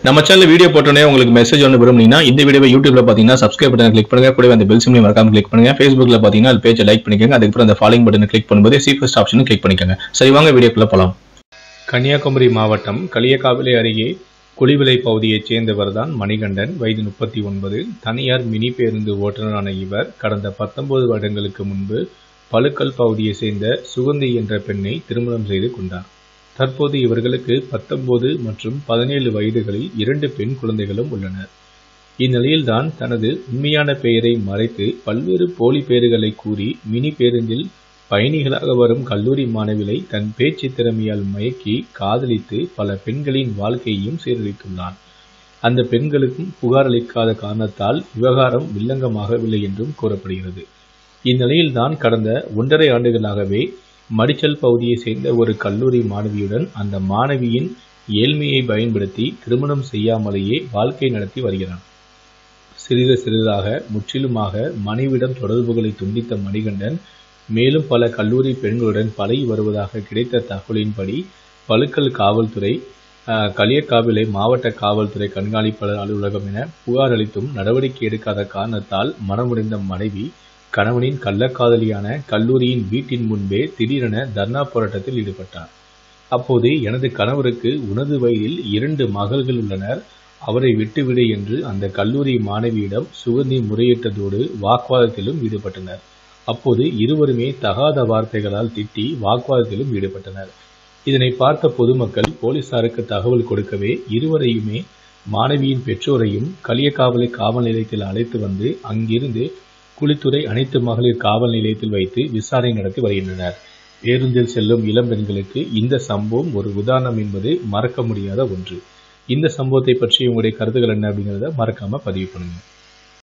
நம்ம channel video போட்டோன்னே உங்களுக்கு மெசேஜ் ஒன்று விரும்புனீங்கன்னா இந்த வீடியோவை யூடியூப்ல பார்த்தீங்கன்னா சப்ஸ்கிரைப் பட்டன் கிளிக் பண்ணுங்க கூடவே அந்த பெல் சிம்லையும் மறக்காம கிளிக் பண்ணுங்க ஃபேஸ்புக்ல பார்த்தீங்கன்னா அது பேஜை லைக் பண்ணிக்கோங்க அதுக்கப்புறம் அந்த ஃபாலோயிங் பட்டனை கிளிக் பண்ணும்போது சி ஃபர்ஸ்ட் ஆப்ஷனும் கிளிக் பண்ணிக்கோங்க சரி வாங்க வீடியோக்குள்ள போலாம் கன்னியாகுமரி மாவட்டம் களியக்காவிலை அருகே குளிவிலை பகுதியைச் சேர்ந்தவர் தான் மணிகண்டன் வயது முப்பத்தி ஒன்பது தனியார் மினி பேருந்து ஓட்டுநரான இவர் கடந்த பத்தொன்பது வருடங்களுக்கு முன்பு பழுக்கல் பகுதியைச் சேர்ந்த சுகந்தி என்ற பெண்ணை திருமணம் செய்து கொண்டார் தற்போது இவர்களுக்கு பத்தொன்பது மற்றும் பதினேழு வயதுகளில் இரண்டு பெண் குழந்தைகளும் உள்ளனர் இந்நிலையில்தான் தனது உண்மையான பெயரை மறைத்து பல்வேறு போலி பெயர்களை கூறி மினி பேருந்தில் பயணிகளாக வரும் கல்லூரி மாணவிகளை தன் பேச்சு திறமையால் மயக்கி காதலித்து பல பெண்களின் வாழ்க்கையையும் சீரழித்துள்ளான் அந்த பெண்களுக்கும் புகார் அளிக்காத காரணத்தால் விவகாரம் வில்லங்கமாகவில்லை என்றும் கூறப்படுகிறது இந்நிலையில்தான் கடந்த ஒன்றரை ஆண்டுகளாகவே மடிச்சல் பகுதியைச் சேர்ந்த ஒரு கல்லூரி மாணவியுடன் அந்த மாணவியின் ஏழ்மையை பயன்படுத்தி திருமணம் செய்யாமலேயே வாழ்க்கை நடத்தி வருகிறான் சிறிது சிறிதாக முற்றிலுமாக மனைவிடம் தொடர்புகளை துண்டித்த மணிகண்டன் மேலும் பல கல்லூரி பெண்களுடன் பழகி வருவதாக கிடைத்த தகவலின்படி பழுக்கல் காவல்துறை அஹ், களியக்காவிலை மாவட்ட காவல்துறை கண்காணிப்பாளர் அலுவலகம் என புகார் அளித்தும் நடவடிக்கை எடுக்காத காரணத்தால் மனமுடைந்த மனைவி கணவனின் கள்ளக்காதலியான கல்லூரியின் வீட்டின் முன்பே திடீரென தர்ணா போராட்டத்தில் ஈடுபட்டார் அப்போது எனது கணவருக்கு உனது வயதில் இரண்டு மகள்கள் உள்ளனர் அவரை விட்டுவிடு என்று அந்த கல்லூரி மாணவியிடம் சுகந்தி முறையிட்டதோடு வாக்குவாதத்திலும் ஈடுபட்டனர் அப்போது இருவருமே தகாத வார்த்தைகளால் திட்டி வாக்குவாதத்திலும் ஈடுபட்டனர் இதனை பார்த்த பொதுமக்கள் போலீசாருக்கு தகவல் கொடுக்கவே இருவரையுமே மாணவியின் பெற்றோரையும் களியக்காவலை காவல் நிலையத்தில் அழைத்து வந்து அங்கிருந்து குளித்துறை அனைத்து மகளிர் காவல் நிலையத்தில் வைத்து விசாரணை நடத்தி வருகின்றனர் பேருந்தில் செல்லும் இளம் பெண்களுக்கு இந்த சம்பவம் ஒரு உதாரணம் என்பது மறக்க முடியாத ஒன்று இந்த சம்பவத்தை பற்றி உங்களுடைய கருத்துக்கள் என்ன அப்படிங்கிறத மறக்காம பதிவு பண்ணுங்க